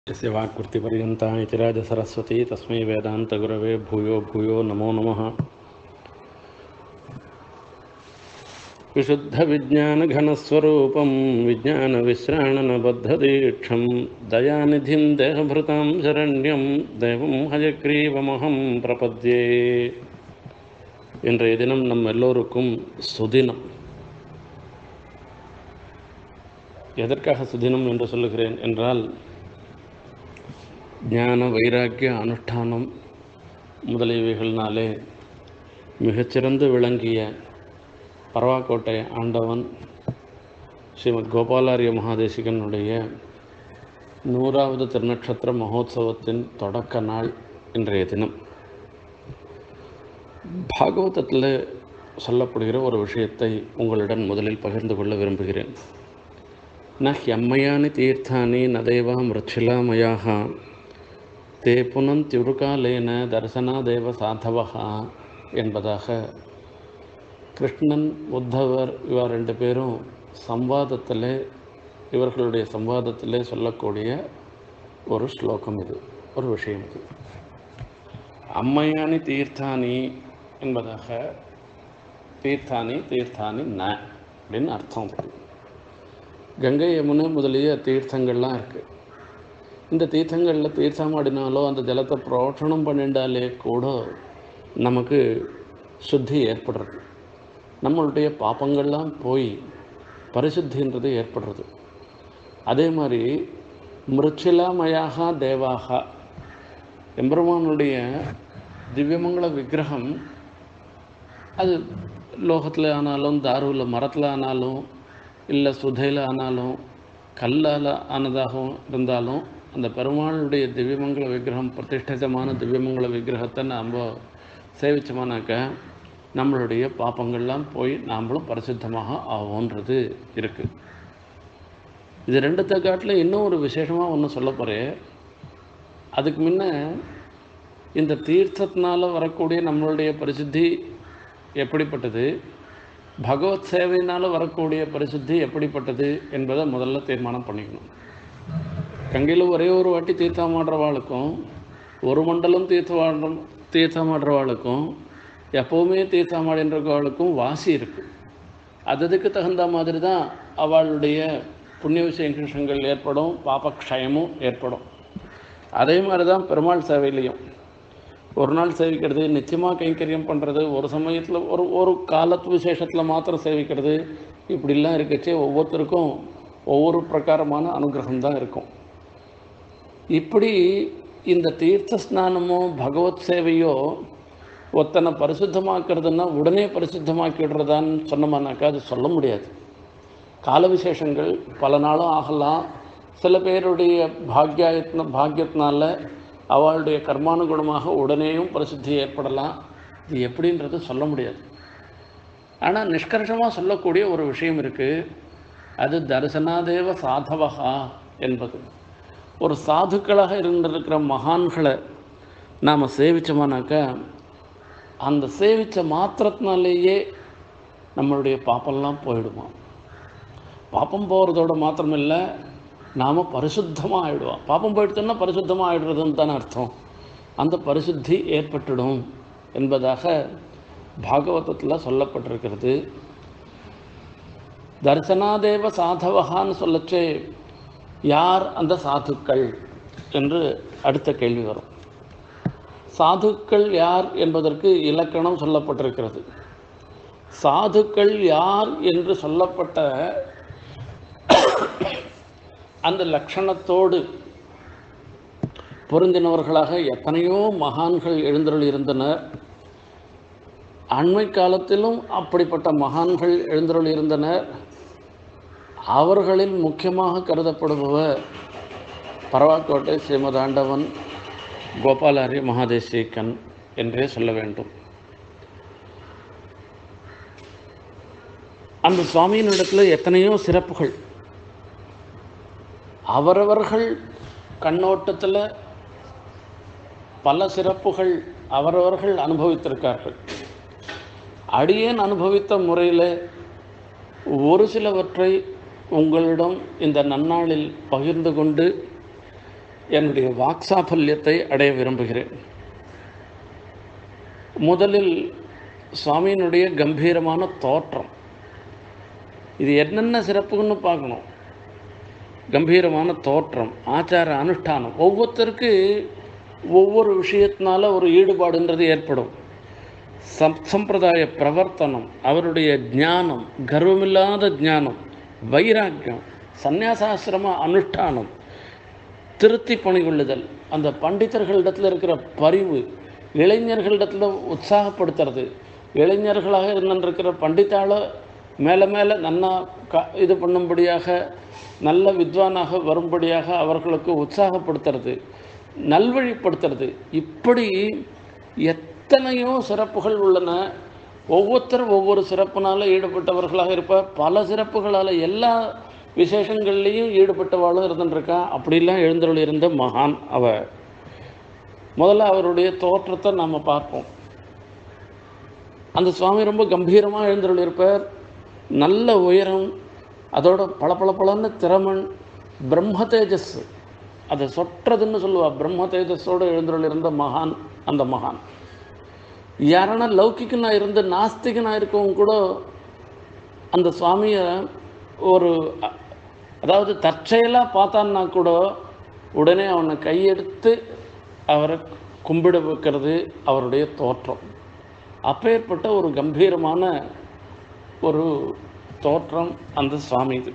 यस्य वाक्कृतिपर्यन्ता इति राजसरस्वती तस्मै वेदान्तगुरवे भूयो भूयो नमो नमः विशुद्धविज्ञानघनस्वरूपं विज्ञानविश्राणनबद्धदीक्षं दयानिधिं देहभृतां शरण्यं देवं हयग्रीवमहं प्रपद्ये இன்றைய தினம் நம் எல்லோருக்கும் சுதினம் எதற்காக சுதினம் என்று சொல்லுகிறேன் என்றால் ஞான வைராக்கிய அனுஷ்டானம் முதலியவைகள்னாலே மிகச்சிறந்து விளங்கிய பரவாக்கோட்டை ஆண்டவன் ஸ்ரீமத் கோபாலாரிய மகாதேசிகனுடைய நூறாவது திருநட்சத்திர மகோத்சவத்தின் தொடக்க நாள் இன்றைய தினம் பாகவதத்தில் சொல்லப்படுகிற ஒரு விஷயத்தை உங்களுடன் முதலில் பகிர்ந்து கொள்ள விரும்புகிறேன் ந ஹியம்மயானி தீர்த்தானி நதேவா மிருச்சிலாமயாக தே புனந்தியுருகாலேன தரிசனாதேவ சாதவகா என்பதாக கிருஷ்ணன் உத்தவர் இவா ரெண்டு பேரும் சம்வாதத்தில் இவர்களுடைய சம்வாதத்தில் சொல்லக்கூடிய ஒரு ஸ்லோகம் இது ஒரு விஷயம் இது அம்மையானி தீர்த்தானி என்பதாக தீர்த்தானி தீர்த்தானி ந அப்படின்னு அர்த்தம் கங்கை யமுனை முதலிய தீர்த்தங்கள்லாம் இருக்குது இந்த தீர்த்தங்களில் தீர்த்தமாடினாலோ அந்த ஜலத்தை புரோஷணம் பண்ணிட்டாலே கூட நமக்கு சுத்தி ஏற்படுறது நம்மளுடைய பாப்பங்கள்லாம் போய் பரிசுத்தின்றது ஏற்படுறது அதே மாதிரி மிருச்சிலாமயாக தேவாக எம்பெருமானுடைய திவ்யமங்கள விக்கிரகம் அது லோகத்தில் ஆனாலும் தாருவில் மரத்தில் ஆனாலும் இல்லை சுதையில் ஆனாலும் கல்லால் ஆனதாகவும் இருந்தாலும் அந்த பெருமாளுடைய திவ்யமங்கள விக்கிரகம் பிரதிஷ்டிதமான திவ்யமங்கள விக்கிரகத்தை நாம் சேவிச்சோமானாக்க நம்மளுடைய பாப்பங்கள்லாம் போய் நாம்ளும் பரிசுத்தமாக ஆகும்ன்றது இருக்குது இது ரெண்டுத்தை காட்டில் இன்னும் ஒரு விசேஷமாக ஒன்று சொல்ல போகிறேன் அதுக்கு முன்ன இந்த தீர்த்தத்தினால வரக்கூடிய நம்மளுடைய பரிசுத்தி எப்படிப்பட்டது பகவத் சேவையினால் வரக்கூடிய பரிசுத்தி எப்படிப்பட்டது என்பதை முதல்ல தீர்மானம் பண்ணிக்கணும் கங்கையில் ஒரே ஒரு வாட்டி தீர்த்தமாடுறவாளுக்கும் ஒரு மண்டலம் தீர்த்தமாடுற தீர்த்தமாடுறவாளுக்கும் எப்போவுமே தீர்த்தமாடின்றவாளுக்கும் வாசி இருக்குது அதுக்கு தகுந்த மாதிரி தான் அவளுடைய புண்ணிய விசேஷங்கள் ஏற்படும் பாபக்ஷயமும் ஏற்படும் அதே மாதிரி தான் பெருமாள் சேவையிலையும் ஒரு நாள் சேவிக்கிறது நிச்சயமாக கைங்கரியம் பண்ணுறது ஒரு சமயத்தில் ஒரு ஒரு காலத்து விசேஷத்தில் மாத்திரம் சேவிக்கிறது இப்படிலாம் இருக்கச்சே ஒவ்வொருத்தருக்கும் ஒவ்வொரு பிரகாரமான அனுகிரகம் தான் இருக்கும் இப்படி இந்த தீர்த்த ஸ்நானமோ பகவத் சேவையோ ஒத்தனை பரிசுத்தமாக்குறதுன்னா உடனே பரிசுத்தமாக்கிடுறதான்னு சொன்னோம்னாக்கா அது சொல்ல முடியாது கால விசேஷங்கள் பல நாளும் ஆகலாம் சில பேருடைய பாக்யாயத்ன பாக்கியத்தினால அவளுடைய கர்மானுகுணமாக உடனேயும் பிரசித்தி ஏற்படலாம் இது எப்படின்றது சொல்ல முடியாது ஆனால் நிஷ்கர்ஷமாக சொல்லக்கூடிய ஒரு விஷயம் இருக்குது அது தரிசனாதேவ சாதவகா என்பது ஒரு சாதுக்களாக இருந்திருக்கிற மகான்களை நாம் சேவித்தோமானாக்கா அந்த சேவித்த மாத்திரத்தினாலேயே நம்மளுடைய பாப்பெல்லாம் போயிடுமா பாப்பம் போகிறதோட மாத்திரமில்லை நாம் பரிசுத்தமாக ஆகிடுவோம் பாப்பம் போயிடுத்தோன்னா பரிசுத்தமாக ஆகிடுறதுன்னு தானே அர்த்தம் அந்த பரிசுத்தி ஏற்பட்டுடும் என்பதாக பாகவதத்தில் சொல்லப்பட்டிருக்கிறது தரிசனாதேவ சாதவகான்னு சொல்லச்சே யார் அந்த சாதுக்கள் என்று அடுத்த கேள்வி வரும் சாதுக்கள் யார் என்பதற்கு இலக்கணம் சொல்லப்பட்டிருக்கிறது சாதுக்கள் யார் என்று சொல்லப்பட்ட அந்த லட்சணத்தோடு பொருந்தினவர்களாக எத்தனையோ மகான்கள் எழுந்தருள் இருந்தனர் அண்மை காலத்திலும் அப்படிப்பட்ட மகான்கள் எழுந்தருள் இருந்தனர் அவர்களில் முக்கியமாக கருதப்படுபவர் பரவாக்கோட்டை ஸ்ரீமதாண்டவன் கோபாலாரிய மகாதேசிகன் என்றே சொல்ல வேண்டும் அந்த சுவாமியினிடத்தில் எத்தனையோ சிறப்புகள் அவரவர்கள் கண்ணோட்டத்தில் பல சிறப்புகள் அவரவர்கள் அனுபவித்திருக்கார்கள் அடியேன் அனுபவித்த முறையில் ஒரு சிலவற்றை உங்களிடம் இந்த நன்னாளில் பகிர்ந்து கொண்டு என்னுடைய வாக்சாஃபல்யத்தை அடைய விரும்புகிறேன் முதலில் சுவாமியினுடைய கம்பீரமான தோற்றம் இது என்னென்ன சிறப்புன்னு பார்க்கணும் கம்பீரமான தோற்றம் ஆச்சார அனுஷ்டானம் ஒவ்வொருத்தருக்கு ஒவ்வொரு விஷயத்தினால ஒரு ஈடுபாடுன்றது ஏற்படும் சம் சம்பிரதாய பிரவர்த்தனம் அவருடைய ஞானம் கர்வமில்லாத ஞானம் வைராக்கியம் சந்நியாசாசிரம அனுஷ்டானம் திருத்தி பணிகொள்ளுதல் அந்த பண்டிதர்களிடத்தில் இருக்கிற பரிவு இளைஞர்களிடத்தில் உற்சாகப்படுத்துறது இளைஞர்களாக இருந்திருக்கிற பண்டித்தால மேலே மேலே நன்னா க இது பண்ணும்படியாக நல்ல வித்வானாக வரும்படியாக அவர்களுக்கு உற்சாகப்படுத்துறது நல்வழிப்படுத்துறது இப்படி எத்தனையோ சிறப்புகள் உள்ளன ஒவ்வொருத்தரும் ஒவ்வொரு சிறப்புனால ஈடுபட்டவர்களாக இருப்பார் பல சிறப்புகளால் எல்லா விசேஷங்கள்லேயும் ஈடுபட்டவாளும் இருந்துருக்கா அப்படிலாம் எழுந்தருள் இருந்த மகான் அவ முதல்ல அவருடைய தோற்றத்தை நாம் பார்ப்போம் அந்த சுவாமி ரொம்ப கம்பீரமாக எழுந்தருள் இருப்பார் நல்ல உயரம் அதோட பளபளபளன்னு திறமன் பிரம்ம தேஜஸ் அதை சொற்றதுன்னு சொல்லுவா பிரம்ம தேஜஸோடு எழுந்தருள் இருந்த மகான் அந்த மகான் யாரனா லௌகிக்கனா இருந்து நாஸ்திகனாக இருக்கவங்க கூட அந்த சுவாமியை ஒரு அ- அதாவது தற்செயலாக பார்த்தான்னா கூட உடனே அவனை கையெடுத்து அவரை கும்பிட வைக்கிறது அவருடைய தோற்றம் அப்பேற்பட்ட ஒரு கம்பீரமான ஒரு தோற்றம் அந்த சுவாமி இது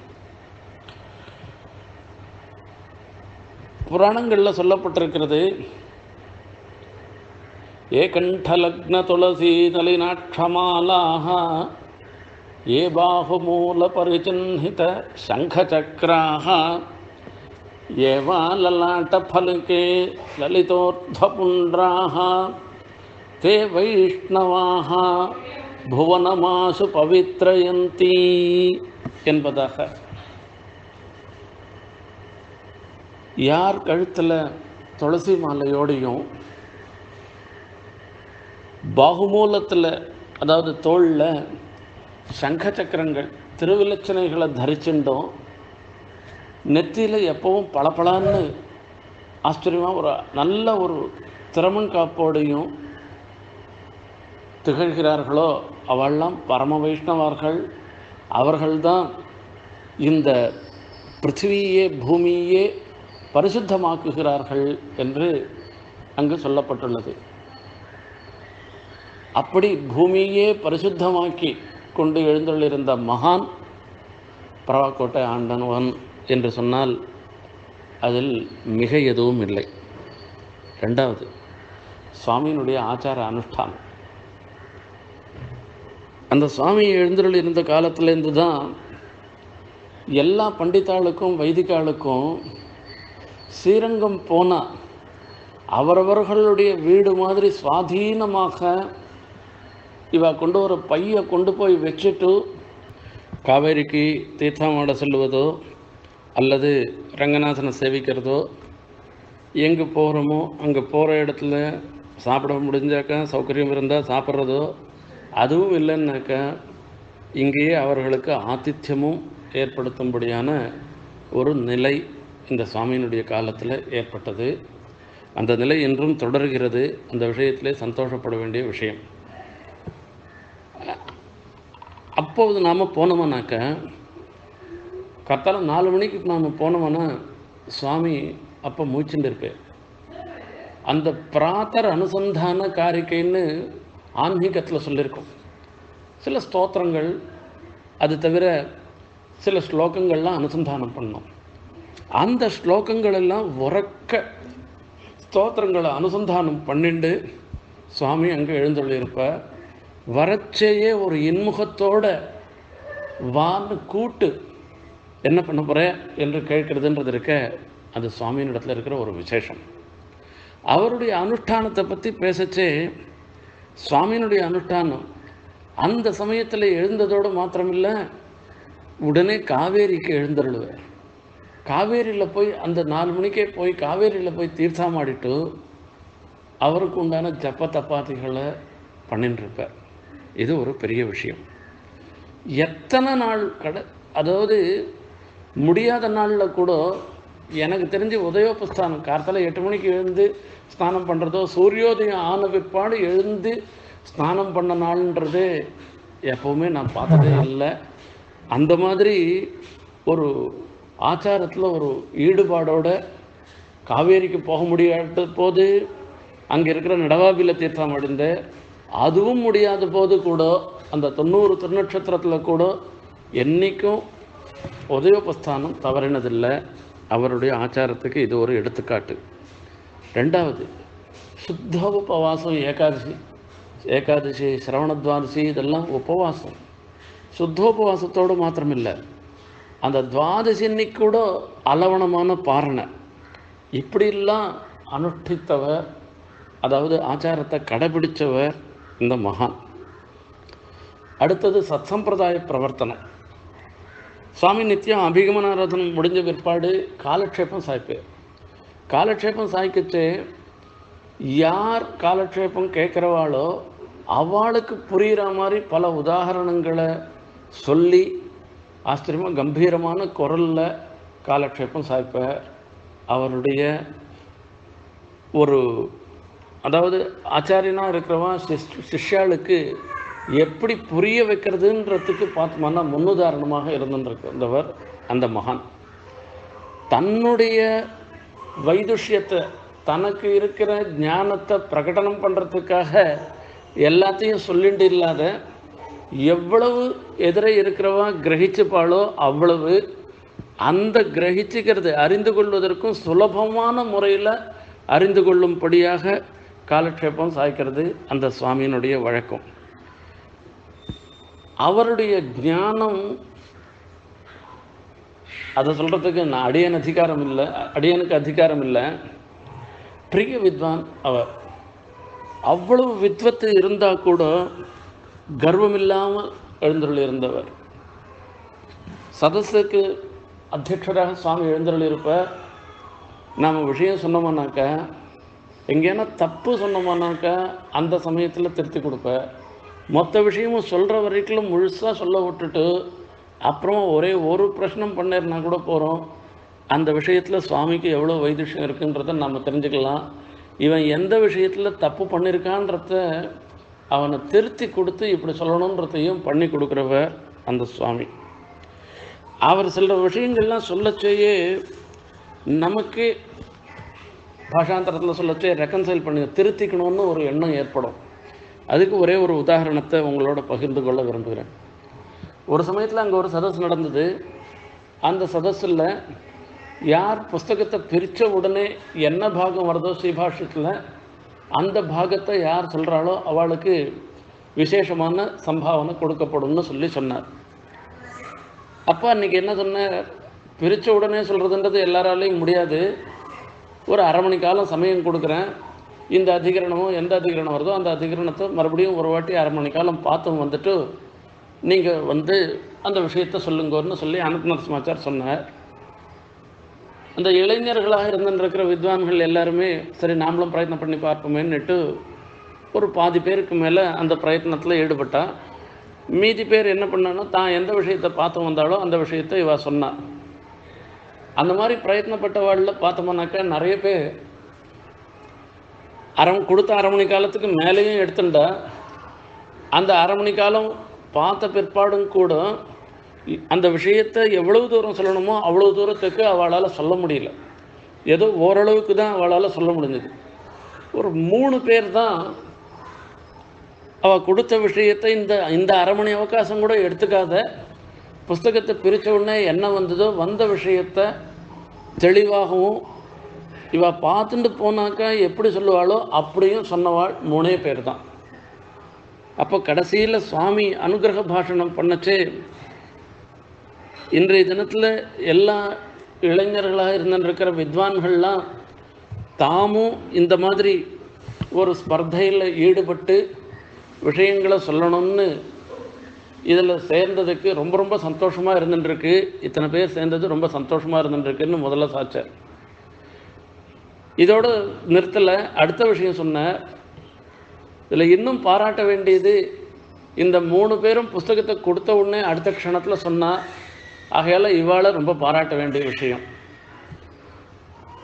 புராணங்களில் சொல்லப்பட்டிருக்கிறது ஏகண்டலக்ன துளசி நளினாட்சமாலாக ஏ பாகுமூல பரிச்சின்னித சங்கச்சக்ராக ஏவா லலாட்டஃபலகே லலிதோர்ध्वपुण्ड्राः ते வைஷ்ணவாக புவனமாசு பவித்ரயந்தி என்பதாக யார் கழுத்தில் துளசி மாலையோடையும் பாகுமூலத்தில் அதாவது தோளில் சங்க சக்கரங்கள் திருவிலச்சனைகளை தரிச்சுட்டோம் நெத்தியில் எப்பவும் பளபளன்னு ஆச்சரியமாக ஒரு நல்ல ஒரு திறமன் காப்போடையும் திகழ்கிறார்களோ அவெல்லாம் பரம வைஷ்ணவர்கள் அவர்கள்தான் இந்த பிருத்திவியே பூமியே பரிசுத்தமாக்குகிறார்கள் என்று அங்கு சொல்லப்பட்டுள்ளது அப்படி பூமியே பரிசுத்தமாக்கி கொண்டு எழுந்துள்ளிருந்த மகான் பரவாக்கோட்டை ஆண்டவன் என்று சொன்னால் அதில் மிக எதுவும் இல்லை ரெண்டாவது சுவாமியினுடைய ஆச்சார அனுஷ்டானம் அந்த சுவாமி எழுந்தருள் இருந்த காலத்திலேருந்து தான் எல்லா பண்டிதாளுக்கும் வைதிகாளுக்கும் ஸ்ரீரங்கம் போனால் அவரவர்களுடைய வீடு மாதிரி சுவாதீனமாக இவ கொண்டு ஒரு பையை கொண்டு போய் வச்சுட்டு காவேரிக்கு தீர்த்தமாட செல்வதோ அல்லது ரங்கநாதனை சேவிக்கிறதோ எங்கே போகிறோமோ அங்கே போகிற இடத்துல சாப்பிட முடிஞ்சாக்கா சௌகரியம் இருந்தால் சாப்பிட்றதோ அதுவும் இல்லைன்னாக்கா இங்கேயே அவர்களுக்கு ஆதித்யமும் ஏற்படுத்தும்படியான ஒரு நிலை இந்த சுவாமியினுடைய காலத்தில் ஏற்பட்டது அந்த நிலை இன்றும் தொடர்கிறது அந்த விஷயத்திலே சந்தோஷப்பட வேண்டிய விஷயம் அப்போது நாம் போனோம்னாக்கா கத்தால நாலு மணிக்கு நாம் போனோம்னா சுவாமி அப்போ மூச்சுட்டு இருப்பேன் அந்த பிராத்தர் அனுசந்தான காரிக்கைன்னு ஆன்மீகத்தில் சொல்லியிருக்கோம் சில ஸ்தோத்திரங்கள் அது தவிர சில ஸ்லோகங்கள்லாம் அனுசந்தானம் பண்ணோம் அந்த ஸ்லோகங்கள் எல்லாம் உறக்க ஸ்தோத்திரங்களை அனுசந்தானம் பண்ணிண்டு சுவாமி அங்கே எழுந்தள்ளியிருப்பார் வரச்சேயே ஒரு இன்முகத்தோட வான்னு கூட்டு என்ன பண்ண போகிற என்று கேட்கறதுன்றது இருக்க அது சுவாமியினிடத்தில் இருக்கிற ஒரு விசேஷம் அவருடைய அனுஷ்டானத்தை பற்றி பேசச்சே சுவாமியினுடைய அனுஷ்டானம் அந்த சமயத்தில் எழுந்ததோடு மாத்திரமில்லை உடனே காவேரிக்கு எழுந்தருளுவார் காவேரியில் போய் அந்த நாலு மணிக்கே போய் காவேரியில் போய் தீர்த்தமாடிட்டு அவருக்கு உண்டான ஜப்ப தப்பாத்திகளை பண்ணின்னு இருப்பார் இது ஒரு பெரிய விஷயம் எத்தனை நாள் கட அதாவது முடியாத நாளில் கூட எனக்கு தெரிஞ்சு உதயோபஸ்தானம் கார்த்தால எட்டு மணிக்கு எழுந்து ஸ்நானம் பண்ணுறதோ சூரியோதயம் ஆன பிற்பாடு எழுந்து ஸ்நானம் பண்ண நாள்ன்றது எப்போவுமே நான் பார்த்ததே இல்லை அந்த மாதிரி ஒரு ஆச்சாரத்தில் ஒரு ஈடுபாடோட காவேரிக்கு போக முடியாத போது அங்கே இருக்கிற நடவாபில தீர்த்தம் அடைந்த அதுவும் முடியாத போது கூட அந்த தொண்ணூறு திருநட்சத்திரத்தில் கூட என்றைக்கும் உதயோபஸ்தானம் தவறினதில்லை அவருடைய ஆச்சாரத்துக்கு இது ஒரு எடுத்துக்காட்டு ரெண்டாவது சுத்த உபவாசம் ஏகாதசி ஏகாதசி சிரவணத்வாதசி இதெல்லாம் உபவாசம் சுத்தோபவாசத்தோடு மாத்திரமில்லை அந்த துவாதசி அன்னைக்கு கூட அலவணமான பாரணை இப்படிலாம் அனுஷ்டித்தவர் அதாவது ஆச்சாரத்தை கடைபிடிச்சவர் இந்த மகான் அடுத்தது சத்சம்பிரதாய பிரவர்த்தனம் சுவாமி நித்தியம் அபிகமனாராதனம் முடிஞ்ச பிற்பாடு காலக்ஷேபம் சாய்ப்பார் காலக்ஷேபம் சாய்க்கச்சு யார் காலக்ஷேபம் கேட்குறவாளோ அவளுக்கு புரிகிற மாதிரி பல உதாரணங்களை சொல்லி ஆச்சரியமாக கம்பீரமான குரலில் காலக்ஷேபம் சாய்ப்பார் அவருடைய ஒரு அதாவது ஆச்சாரியனாக இருக்கிறவன் சிஷ் சிஷ்யாளுக்கு எப்படி புரிய வைக்கிறதுன்றதுக்கு பார்த்தோம்னா முன்னுதாரணமாக இருந்திருந்தவர் அந்த மகான் தன்னுடைய வைதுஷ்யத்தை தனக்கு இருக்கிற ஞானத்தை பிரகடனம் பண்ணுறதுக்காக எல்லாத்தையும் சொல்லிட்டு இல்லாத எவ்வளவு எதிரே இருக்கிறவா கிரகிச்சுப்பாளோ அவ்வளவு அந்த கிரகிச்சுக்கிறது அறிந்து கொள்வதற்கும் சுலபமான முறையில் அறிந்து கொள்ளும்படியாக காலக்ஷேபம் சாய்க்கிறது அந்த சுவாமியினுடைய வழக்கம் அவருடைய ஞானம் அதை சொல்கிறதுக்கு நான் அடியன் அதிகாரம் இல்லை அடியனுக்கு அதிகாரம் இல்லை பிரிய வித்வான் அவர் அவ்வளவு வித்வத்து இருந்தால் கூட கர்வம் இல்லாமல் எழுந்தருள் இருந்தவர் சதஸுக்கு அத்தியட்சராக சுவாமி எழுந்தருள் இருப்பார் நாம் விஷயம் சொன்னோம்னாக்கா எங்கேனா தப்பு சொன்னோம்னாக்கா அந்த சமயத்தில் திருத்தி கொடுப்பேன் மொத்த விஷயமும் சொல்கிற வரைக்கும் முழுசாக சொல்ல விட்டுட்டு அப்புறம் ஒரே ஒரு பிரச்சனம் பண்ணிருந்தா கூட போகிறோம் அந்த விஷயத்தில் சுவாமிக்கு எவ்வளோ வைதுஷ்யம் இருக்குன்றத நம்ம தெரிஞ்சுக்கலாம் இவன் எந்த விஷயத்தில் தப்பு பண்ணியிருக்கான்றத அவனை திருத்தி கொடுத்து இப்படி சொல்லணுன்றதையும் பண்ணி கொடுக்குறவர் அந்த சுவாமி அவர் சில விஷயங்கள்லாம் சொல்லச்சேயே நமக்கு பாஷாந்தரத்தில் சொல்லச்சே ரெக்கன்சைல் பண்ணி திருத்திக்கணும்னு ஒரு எண்ணம் ஏற்படும் அதுக்கு ஒரே ஒரு உதாரணத்தை உங்களோட பகிர்ந்து கொள்ள விரும்புகிறேன் ஒரு சமயத்தில் அங்கே ஒரு சதஸ் நடந்தது அந்த சதஸில் யார் புஸ்தகத்தை பிரித்த உடனே என்ன பாகம் வருதோ ஸ்ரீபாஷ்யத்தில் அந்த பாகத்தை யார் சொல்கிறாளோ அவளுக்கு விசேஷமான சம்பாவனை கொடுக்கப்படும்னு சொல்லி சொன்னார் அப்போ அன்றைக்கி என்ன சொன்னார் பிரித்த உடனே சொல்கிறதுன்றது எல்லாராலையும் முடியாது ஒரு அரை மணி காலம் சமயம் கொடுக்குறேன் இந்த அதிகரணமோ எந்த அதிகரணம் வருதோ அந்த அதிகரணத்தை மறுபடியும் ஒரு வாட்டி அரை மணி காலம் பார்த்து வந்துட்டு நீங்கள் வந்து அந்த விஷயத்தை சொல்லுங்கன்னு சொல்லி அனந்த் சமாச்சார் சொன்னார் அந்த இளைஞர்களாக இருந்துருக்கிற வித்வான்கள் எல்லாருமே சரி நாமளும் பிரயத்னம் பண்ணி பார்ப்போமேன்னுட்டு ஒரு பாதி பேருக்கு மேலே அந்த பிரயத்னத்தில் ஈடுபட்டா மீதி பேர் என்ன பண்ணானோ தான் எந்த விஷயத்தை பார்த்து வந்தாலோ அந்த விஷயத்தை இவ சொன்னா அந்த மாதிரி பிரயத்னப்பட்டவாளில் பார்த்தோம்னாக்கா நிறைய பேர் அரை கொடுத்த அரை மணி காலத்துக்கு மேலேயும் எடுத்துட்டா அந்த அரை மணி காலம் பார்த்த பிற்பாடும் கூட இ- அந்த விஷயத்தை எவ்வளவு தூரம் சொல்லணுமோ அவ்வளவு தூரத்துக்கு அவளால் சொல்ல முடியல ஏதோ ஓரளவுக்கு தான் அவளால் சொல்ல முடிஞ்சது ஒரு மூணு பேர் தான் அவள் கொடுத்த விஷயத்தை இந்த இந்த அரை மணி அவகாசம் கூட எடுத்துக்காத புஸ்தகத்தை பிரித்த உடனே என்ன வந்ததோ வந்த விஷயத்தை தெளிவாகவும் இவ பார்த்துட்டு போனாக்கா எப்படி சொல்லுவாளோ அப்படியும் சொன்னவாள் மூணே பேர் தான் அப்போ கடைசியில் சுவாமி அனுகிரக பாஷணம் பண்ணச்சே இன்றைய தினத்தில் எல்லா இளைஞர்களாக இருந்துருக்கிற வித்வான்கள்லாம் தாமும் இந்த மாதிரி ஒரு ஸ்பர்தையில் ஈடுபட்டு விஷயங்களை சொல்லணும்னு இதில் சேர்ந்ததுக்கு ரொம்ப ரொம்ப சந்தோஷமாக இருந்துருக்கு இத்தனை பேர் சேர்ந்தது ரொம்ப சந்தோஷமாக இருந்துருக்குன்னு முதல்ல சாச்சார் இதோடு நிறுத்தலை அடுத்த விஷயம் சொன்னார் இதில் இன்னும் பாராட்ட வேண்டியது இந்த மூணு பேரும் புஸ்தகத்தை கொடுத்த உடனே அடுத்த க்ஷணத்தில் சொன்னா ஆகையால் இவாளை ரொம்ப பாராட்ட வேண்டிய விஷயம்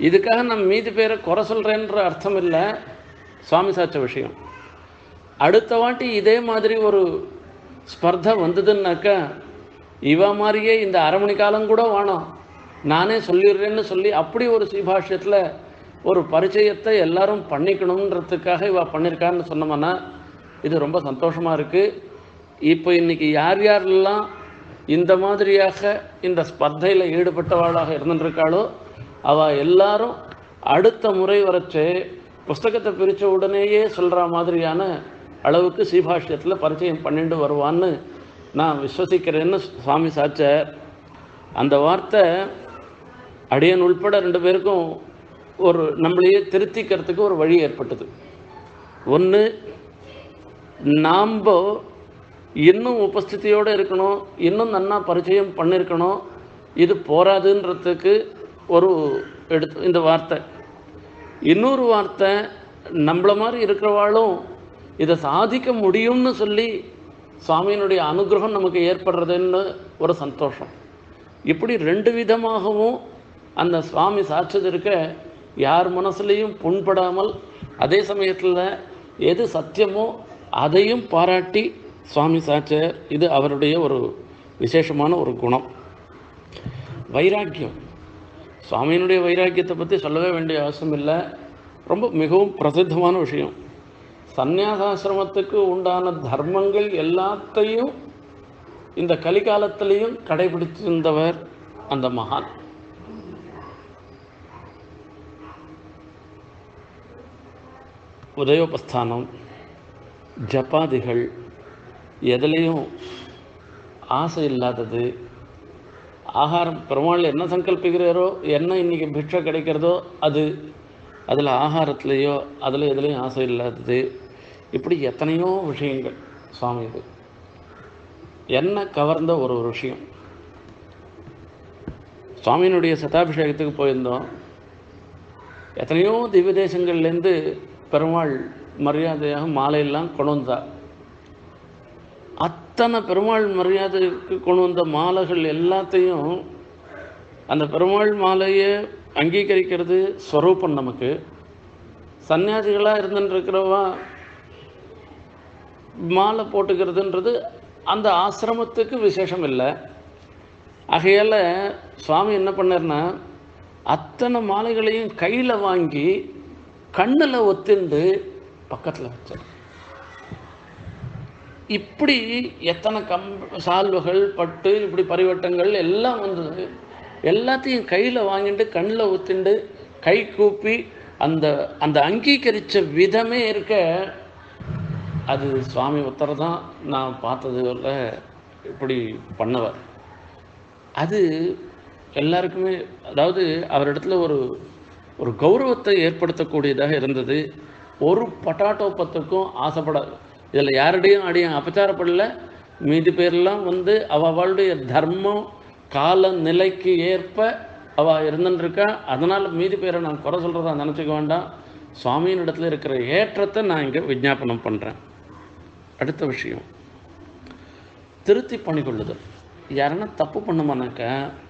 இதுக்காக நம்ம மீதி பேரை குறை சொல்கிறேன்ற அர்த்தம் இல்லை சுவாமி சாச்ச விஷயம் அடுத்த வாட்டி இதே மாதிரி ஒரு ஸ்பர்தை வந்ததுன்னாக்கா இவ மாதிரியே இந்த அரை மணி காலம் கூட வேணாம் நானே சொல்லிடுறேன்னு சொல்லி அப்படி ஒரு ஸ்ரீபாஷ்யத்தில் ஒரு பரிச்சயத்தை எல்லாரும் பண்ணிக்கணுன்றதுக்காக இவ பண்ணியிருக்கான்னு சொன்னோம்னா இது ரொம்ப சந்தோஷமாக இருக்குது இப்போ இன்னைக்கு யார் யாரெல்லாம் இந்த மாதிரியாக இந்த ஸ்பர்தையில் ஈடுபட்டவாளாக இருந்துருக்காளோ அவள் எல்லாரும் அடுத்த முறை வரைச்சு புஸ்தகத்தை பிரித்த உடனேயே சொல்கிற மாதிரியான அளவுக்கு ஸ்ரீபாஷ்யத்தில் பரிச்சயம் பண்ணிட்டு வருவான்னு நான் விஸ்வசிக்கிறேன்னு சுவாமி சாச்சார் அந்த வார்த்தை அடியன் உள்பட ரெண்டு பேருக்கும் ஒரு நம்மளையே திருத்திக்கிறதுக்கு ஒரு வழி ஏற்பட்டது ஒன்று நாம் இன்னும் உபஸ்திதியோடு இருக்கணும் இன்னும் நன்னா பரிச்சயம் பண்ணியிருக்கணும் இது போராதுன்றதுக்கு ஒரு எடுத்து இந்த வார்த்தை இன்னொரு வார்த்தை நம்மள மாதிரி இருக்கிறவாளும் இதை சாதிக்க முடியும்னு சொல்லி சுவாமியினுடைய அனுகிரகம் நமக்கு ஏற்படுறதுன்னு ஒரு சந்தோஷம் இப்படி ரெண்டு விதமாகவும் அந்த சுவாமி சாட்சது இருக்க யார் மனசுலையும் புண்படாமல் அதே சமயத்தில் எது சத்தியமோ அதையும் பாராட்டி சுவாமி சாச்சர் இது அவருடைய ஒரு விசேஷமான ஒரு குணம் வைராக்கியம் சுவாமியினுடைய வைராக்கியத்தை பற்றி சொல்லவே வேண்டிய அவசியம் இல்லை ரொம்ப மிகவும் பிரசித்தமான விஷயம் சந்நியாசாசிரமத்துக்கு உண்டான தர்மங்கள் எல்லாத்தையும் இந்த கலிகாலத்திலையும் கடைபிடிச்சிருந்தவர் அந்த மகான் உதயோபஸ்தானம் ஜப்பாதிகள் எதுலேயும் ஆசை இல்லாதது ஆகாரம் பெருமாள் என்ன சங்கல்பிக்கிறாரோ என்ன இன்னைக்கு பிக்ஷை கிடைக்கிறதோ அது அதில் ஆகாரத்துலேயோ அதில் எதுலேயும் ஆசை இல்லாதது இப்படி எத்தனையோ விஷயங்கள் சுவாமி இது என்ன கவர்ந்த ஒரு ஒரு விஷயம் சுவாமியினுடைய சதாபிஷேகத்துக்கு போயிருந்தோம் எத்தனையோ திவ்ய தேசங்கள்லேருந்து பெருமாள் மரியாதையாக மாலையெல்லாம் கொண்டு வந்தா அத்தனை பெருமாள் மரியாதைக்கு கொண்டு வந்த மாலைகள் எல்லாத்தையும் அந்த பெருமாள் மாலையை அங்கீகரிக்கிறது ஸ்வரூபம் நமக்கு சன்னியாசிகளாக இருந்துருக்கிறவா மாலை போட்டுக்கிறதுன்றது அந்த ஆசிரமத்துக்கு விசேஷம் இல்லை ஆகையால் சுவாமி என்ன பண்ணார்னா அத்தனை மாலைகளையும் கையில் வாங்கி கண்ணில் ஒத்திண்டு பக்கத்தில் வச்சார் இப்படி எத்தனை கம் சால்வுகள் பட்டு இப்படி பரிவட்டங்கள் எல்லாம் வந்தது எல்லாத்தையும் கையில் வாங்கிட்டு கண்ணில் ஊத்திண்டு கை கூப்பி அந்த அந்த அங்கீகரித்த விதமே இருக்க அது சுவாமி ஒருத்தர் தான் நான் பார்த்ததுல இப்படி பண்ணவர் அது எல்லாருக்குமே அதாவது அவரிடத்துல ஒரு ஒரு கௌரவத்தை ஏற்படுத்தக்கூடியதாக இருந்தது ஒரு பட்டாட்டோ பத்துக்கும் ஆசைப்படாது இதில் யாருடையும் அடியும் அபச்சாரப்படல மீதி பேர்லாம் வந்து அவ அவளுடைய தர்மம் கால நிலைக்கு ஏற்ப அவள் இருந்துருக்கா அதனால் மீதி பேரை நான் குறை சொல்கிறதா நினச்சிக்க வேண்டாம் சுவாமியின் இடத்துல இருக்கிற ஏற்றத்தை நான் இங்கே விஜாபனம் பண்ணுறேன் அடுத்த விஷயம் திருத்தி பண்ணிக்கொள்ளுதல் யாருன்னா தப்பு பண்ணுமானாக்கா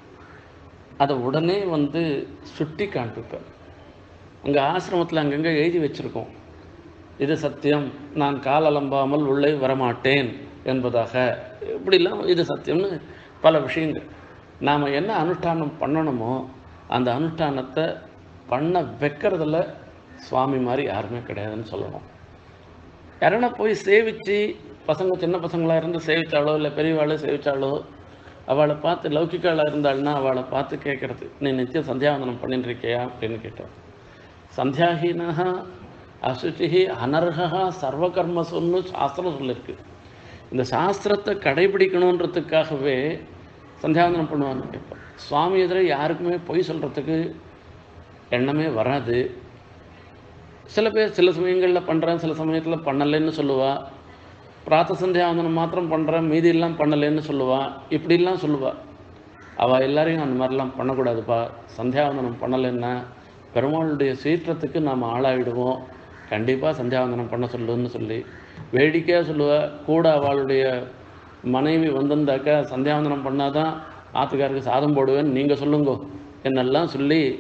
அதை உடனே வந்து சுட்டி காண்பிப்பேன் அங்கே ஆசிரமத்தில் அங்கங்கே எழுதி வச்சுருக்கோம் இது சத்தியம் நான் கால் அலம்பாமல் உள்ளே வரமாட்டேன் என்பதாக இப்படிலாம் இது சத்தியம்னு பல விஷயங்கள் நாம் என்ன அனுஷ்டானம் பண்ணணுமோ அந்த அனுஷ்டானத்தை பண்ண வைக்கிறதுல சுவாமி மாதிரி யாருமே கிடையாதுன்னு சொல்லணும் யாரனா போய் சேவிச்சு பசங்க சின்ன பசங்களாக இருந்து சேவிச்சாலோ இல்லை பெரியவாளோ சேவிச்சாலோ அவளை பார்த்து லௌகிக்காளாக இருந்தாள்னா அவளை பார்த்து கேட்குறது நீ நித்தியம் சந்தியாவந்தனம் பண்ணிட்டு இருக்கியா அப்படின்னு கேட்டோம் சந்தியாஹீனः அசுச்சிஹி அனர்ஹா சர்வகர்மசுன்னு சாஸ்திரம் சொல்லியிருக்கு இந்த சாஸ்திரத்தை கடைபிடிக்கணுன்றதுக்காகவே சந்தியாவந்தனம் பண்ணுவான்னு கேட்போம் சுவாமி எதிர யாருக்குமே பொய் சொல்கிறதுக்கு எண்ணமே வராது சில பேர் சில சமயங்களில் பண்ணுறேன் சில சமயத்தில் பண்ணலைன்னு சொல்லுவா பிராத்த சந்தியாவந்தனம் மாத்திரம் பண்ணுறேன் மீதியெல்லாம் பண்ணலைன்னு சொல்லுவா இப்படிலாம் சொல்லுவா அவள் எல்லாரையும் அந்த மாதிரிலாம் பண்ணக்கூடாதுப்பா சந்தியாவந்தனம் பண்ணலைன்னா பெருமாளுடைய சீற்றத்துக்கு நாம் ஆளாயிடுவோம் கண்டிப்பாக சந்தியாவந்தனம் பண்ண சொல்லுன்னு சொல்லி வேடிக்கையாக சொல்லுவா கூட அவளுடைய மனைவி வந்திருந்தாக்கா சந்தியாவந்தனம் பண்ணாதான் ஆத்துக்காருக்கு சாதம் போடுவேன்னு நீங்கள் சொல்லுங்கோ என்னெல்லாம் சொல்லி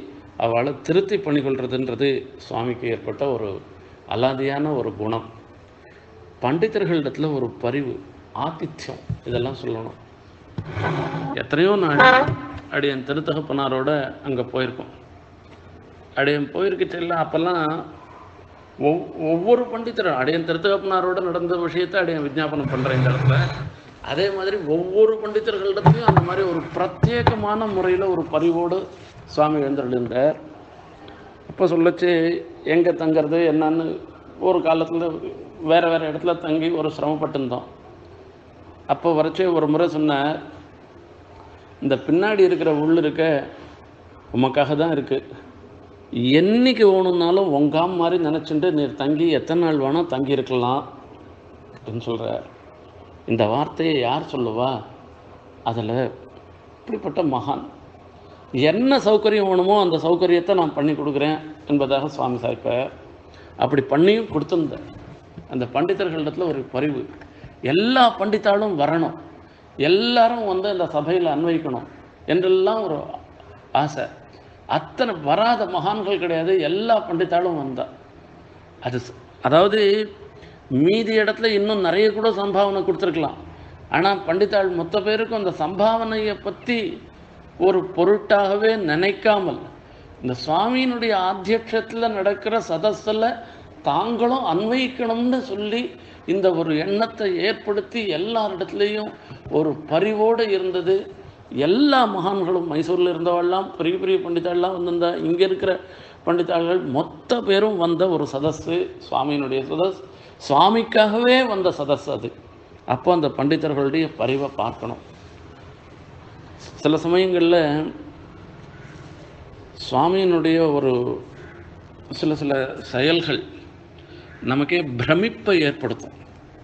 அவளை திருத்தி பண்ணிக்கொள்றதுன்றது சுவாமிக்கு ஏற்பட்ட ஒரு அலாதியான ஒரு குணம் பண்டிதர்களிடத்துல ஒரு பரிவு ஆதித்யம் இதெல்லாம் சொல்லணும் எத்தனையோ நாள் அடியன் திருத்தகப்பனாரோட அங்கே போயிருக்கோம் அடியன் போயிருக்கிட்ட அப்போல்லாம் ஒவ் ஒவ்வொரு பண்டிதரும் அடியன் திருத்தகப்பனாரோட நடந்த விஷயத்தை அடியன் விஜாபனம் பண்ணுறேன் இந்த இடத்துல அதே மாதிரி ஒவ்வொரு பண்டிதர்களிடத்துலையும் அந்த மாதிரி ஒரு பிரத்யேகமான முறையில் ஒரு பரிவோடு சுவாமி எழுந்திருந்தார் அப்போ சொல்லச்சு எங்கே தங்கிறது என்னன்னு ஒரு காலத்தில் வேறு வேறு இடத்துல தங்கி ஒரு சிரமப்பட்டிருந்தோம் அப்போ வரைச்சே ஒரு முறை சொன்னார் இந்த பின்னாடி இருக்கிற உள் இருக்க உமக்காக தான் இருக்குது என்னைக்கு வேணும்னாலும் உங்காம் மாதிரி நினச்சிட்டு நீர் தங்கி எத்தனை நாள் வேணால் தங்கி இருக்கலாம் அப்படின்னு சொல்கிறார் இந்த வார்த்தையை யார் சொல்லுவா அதில் இப்படிப்பட்ட மகான் என்ன சௌகரியம் வேணுமோ அந்த சௌகரியத்தை நான் பண்ணி கொடுக்குறேன் என்பதாக சுவாமி சாய்ப்பார் அப்படி பண்ணியும் கொடுத்துருந்தேன் அந்த பண்டிதர்களிடத்துல ஒரு பரிவு எல்லா பண்டித்தாலும் வரணும் எல்லாரும் வந்து அந்த சபையில் அன்வைக்கணும் என்றெல்லாம் ஒரு ஆசை அத்தனை வராத மகான்கள் கிடையாது எல்லா பண்டித்தாலும் வந்தா அது ச- அதாவது மீதி இடத்துல இன்னும் நிறைய கூட சம்பாவனை கொடுத்துருக்கலாம் ஆனால் பண்டித்தாள் மொத்த பேருக்கும் அந்த சம்பாவனையை பற்றி ஒரு பொருட்டாகவே நினைக்காமல் இந்த சுவாமியினுடைய ஆத்தியட்சத்தில் நடக்கிற சதஸில் தாங்களும் அன்வைக்கணும்னு சொல்லி இந்த ஒரு எண்ணத்தை ஏற்படுத்தி எல்லாரிடத்துலேயும் ஒரு பரிவோடு இருந்தது எல்லா மகான்களும் மைசூரில் இருந்தவெல்லாம் பெரிய பெரிய பண்டிதாள்லாம் வந்திருந்தா இங்கே இருக்கிற பண்டிதாள்கள் மொத்த பேரும் வந்த ஒரு சதஸ்ஸு சுவாமியினுடைய சதஸ் சுவாமிக்காகவே வந்த சதஸ் அது அப்போ அந்த பண்டிதர்களுடைய பரிவை பார்க்கணும் சில சமயங்களில் சுவாமியினுடைய ஒரு சில சில செயல்கள் நமக்கே பிரமிப்பை ஏற்படுத்தும்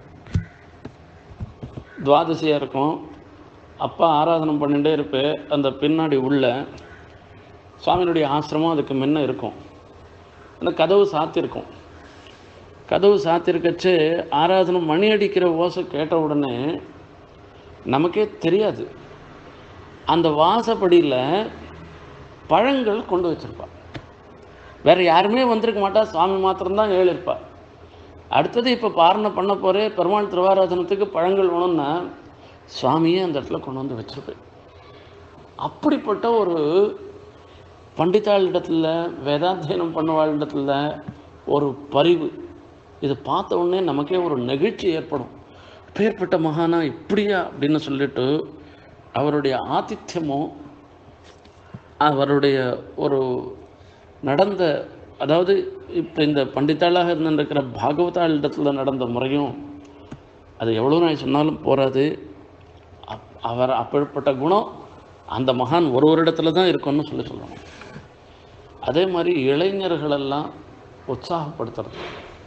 துவாதசியாக இருக்கும் அப்பா ஆராதனம் பண்ணிகிட்டே இருப்பேன் அந்த பின்னாடி உள்ள சுவாமியினுடைய ஆசிரமம் அதுக்கு முன்ன இருக்கும் அந்த கதவு சாத்திருக்கும் கதவு சாத்திருக்கச்சு ஆராதனம் மணி அடிக்கிற ஓசை கேட்ட உடனே நமக்கே தெரியாது அந்த வாசப்படியில் பழங்கள் கொண்டு வச்சிருப்பா வேற யாருமே வந்திருக்க மாட்டா சுவாமி மாத்திரம்தான் ஏழிருப்பா அடுத்தது இப்போ பாரணை பண்ண போறே பெருமாள் திருவாராதனத்துக்கு பழங்கள் வேணும்னா சுவாமியே அந்த இடத்துல கொண்டு வந்து வச்சிருப்பேன் அப்படிப்பட்ட ஒரு பண்டிதாளிடத்துல வேதாத்தியனம் பண்ணுவாளிடத்துல ஒரு பரிவு இது பார்த்த உடனே நமக்கே ஒரு நெகிழ்ச்சி ஏற்படும் பேர்பட்ட மகானா இப்படியா அப்படின்னு சொல்லிட்டு அவருடைய ஆதித்யமும் அவருடைய ஒரு நடந்த அதாவது இப்போ இந்த பண்டித்தாளாக இருந்திருக்கிற பாகவதாளிடத்துல நடந்த முறையும் அது எவ்வளோ நாள் சொன்னாலும் போராது அப் அவர் அப்படிப்பட்ட குணம் அந்த மகான் ஒரு ஒரு இடத்துல தான் இருக்கும்னு சொல்லி சொல்லணும் அதே மாதிரி இளைஞர்களெல்லாம் உற்சாகப்படுத்துறது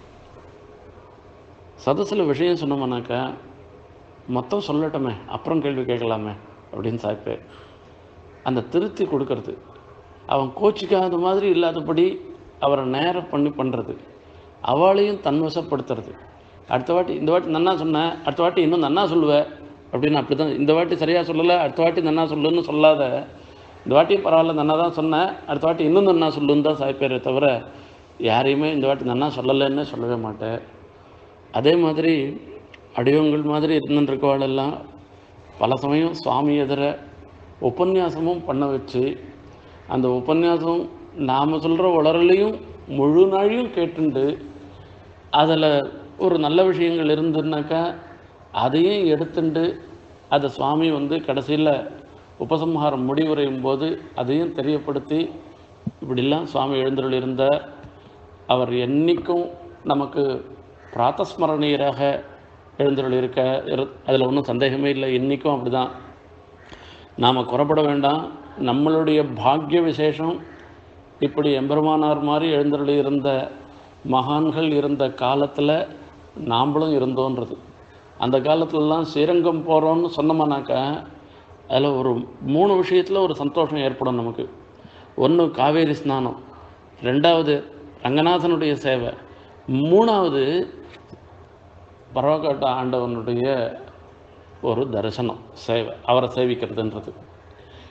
சதசில் விஷயம் சொன்னோம்னாக்கா மொத்தம் சொல்லட்டுமே அப்புறம் கேள்வி கேட்கலாமே அப்படின்னு சாய்ப்பே அந்த திருத்தி கொடுக்கறது அவன் கோச்சிக்காத மாதிரி இல்லாதபடி அவரை நேரம் பண்ணி பண்ணுறது அவளையும் தன்வசப்படுத்துறது அடுத்த வாட்டி இந்த வாட்டி நன்னா சொன்னேன் அடுத்த வாட்டி இன்னும் நன்னா சொல்லுவேன் அப்படின்னு அப்படி தான் இந்த வாட்டி சரியாக சொல்லலை அடுத்த வாட்டி நன்னா சொல்லுன்னு சொல்லாத இந்த வாட்டியும் பரவாயில்ல நன்னா தான் சொன்னேன் அடுத்த வாட்டி இன்னும் நன்னா சொல்லுன்னு தான் சாய்ப்பேரே தவிர யாரையுமே இந்த வாட்டி நன்னா சொல்லலைன்னு சொல்லவே மாட்டேன் அதே மாதிரி அடியவங்கள் மாதிரி இருந்துருக்கவாளெல்லாம் பல சமயம் சுவாமி எதிர உபன்யாசமும் பண்ண வச்சு அந்த உபன்யாசம் நாம் சொல்கிற உளறலையும் முழு நாளையும் கேட்டுண்டு அதில் ஒரு நல்ல விஷயங்கள் இருந்துன்னாக்கா அதையும் எடுத்துண்டு அதை சுவாமி வந்து கடைசியில் உபசம்ஹாரம் முடிவுரையும் போது அதையும் தெரியப்படுத்தி இப்படிலாம் சுவாமி எழுந்தருள் இருந்த அவர் என்னைக்கும் நமக்கு பிராத்தஸ்மரணீயராக எழுந்தருள் இருக்க இரு அதில் ஒன்றும் சந்தேகமே இல்லை இன்றைக்கும் அப்படி தான் நாம் குறப்பட வேண்டாம் நம்மளுடைய பாக்கிய விசேஷம் இப்படி எம்பெருமானார் மாதிரி எழுந்தருளி இருந்த மகான்கள் இருந்த காலத்தில் நாம்பளும் இருந்தோன்றது அந்த காலத்துலலாம் ஸ்ரீரங்கம் போகிறோன்னு சொன்னோம்னாக்கா அதில் ஒரு மூணு விஷயத்தில் ஒரு சந்தோஷம் ஏற்படும் நமக்கு ஒன்று காவேரி ஸ்நானம் ரெண்டாவது ரங்கநாதனுடைய சேவை மூணாவது பரவக்காட்டு ஆண்டவனுடைய ஒரு தரிசனம் சேவை அவரை சேவிக்கிறதுன்றது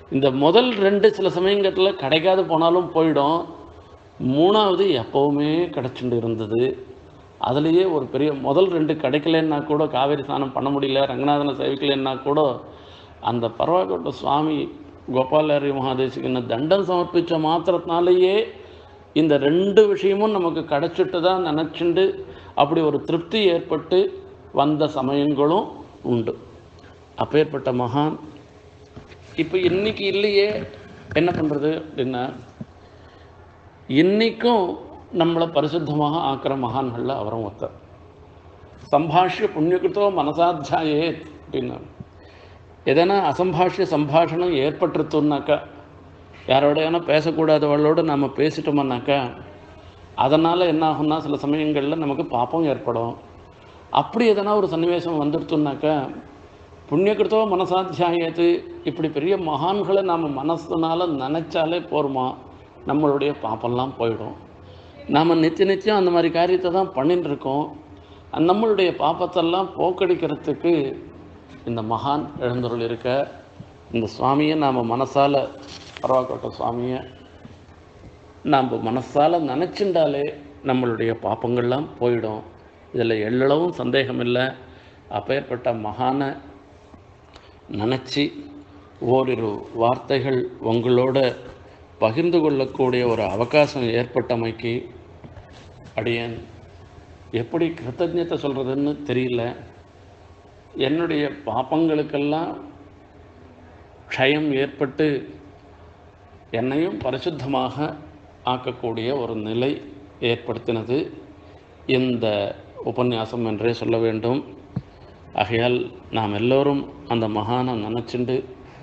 இந்த முதல் ரெண்டு சில சமயங்கத்தில் கிடைக்காது போனாலும் போயிடும் மூணாவது எப்போவுமே கிடச்சிட்டு இருந்தது அதுலேயே ஒரு பெரிய முதல் ரெண்டு கிடைக்கலன்னா கூட காவேரி ஸ்நானம் பண்ண முடியல ரங்கநாதனை சேவிக்கலைன்னா கூட அந்த பரவாக்கோட்டை சுவாமி கோபாலரி மகாதேசிக்கு தண்டம் சமர்ப்பித்த மாத்திரத்தினாலேயே இந்த ரெண்டு விஷயமும் நமக்கு கிடைச்சிட்டு தான் நினச்சிண்டு அப்படி ஒரு திருப்தி ஏற்பட்டு வந்த சமயங்களும் உண்டு அப்பேற்பட்ட மகான் இப்போ இன்னைக்கு இல்லையே என்ன பண்ணுறது அப்படின்னா இன்னைக்கும் நம்மளை பரிசுத்தமாக ஆக்கிற மகான்களில் அவரும் ஒருத்தர் சம்பாஷ்ய புண்ணியகிருத்தோ மனசாத்தியாயே அப்படின்னா எதனா அசம்பாஷ்ய சம்பாஷணம் ஏற்பட்டுருத்தோம்னாக்கா யாரோடையான பேசக்கூடாதவளோடு நம்ம பேசிட்டோம்னாக்கா அதனால் என்ன ஆகும்னா சில சமயங்களில் நமக்கு பாப்பம் ஏற்படும் அப்படி எதனா ஒரு சன்னிவேசம் வந்துடுத்துனாக்கா புண்ணியகிருத்தோ மனசாத்தியாயத்து இப்படி பெரிய மகான்களை நாம் மனசுனால நினச்சாலே போருமா நம்மளுடைய பாப்பெல்லாம் போயிடும் நாம் நித்திய நித்தியம் அந்த மாதிரி காரியத்தை தான் பண்ணிட்டு இருக்கோம் அந்த நம்மளுடைய பாப்பத்தெல்லாம் போக்கடிக்கிறதுக்கு இந்த மகான் எழுந்தருள் இருக்க இந்த சுவாமியை நாம் மனசால் பரவாக்கோட்டை சுவாமியை நாம் மனசால் நினச்சிண்டாலே நம்மளுடைய பாப்பங்கள்லாம் போயிடும் இதில் எள்ளளவும் சந்தேகம் இல்லை அப்பேற்பட்ட மகானை நினச்சி ஓரிரு வார்த்தைகள் உங்களோட பகிர்ந்து கொள்ளக்கூடிய ஒரு அவகாசம் ஏற்பட்டமைக்கு அடியேன் எப்படி கிருத்தஜத்தை சொல்கிறதுன்னு தெரியல என்னுடைய பாப்பங்களுக்கெல்லாம் க்ஷயம் ஏற்பட்டு என்னையும் பரிசுத்தமாக ஆக்கக்கூடிய ஒரு நிலை ஏற்படுத்தினது இந்த உபன்யாசம் என்றே சொல்ல வேண்டும் ஆகையால் நாம் எல்லோரும் அந்த மகானை நினச்சிண்டு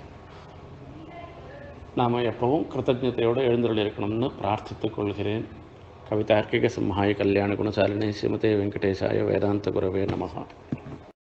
நாம் எப்பவும் கிருத்தஜத்தையோடு எழுந்தருளிருக்கணும்னு பிரார்த்தித்துக் கொள்கிறேன் கவிதார்க்கிக சிம்ஹாய கல்யாண குணசாலினி ஸ்ரீமதே வெங்கடேசாய வேதாந்த குரவே நமகா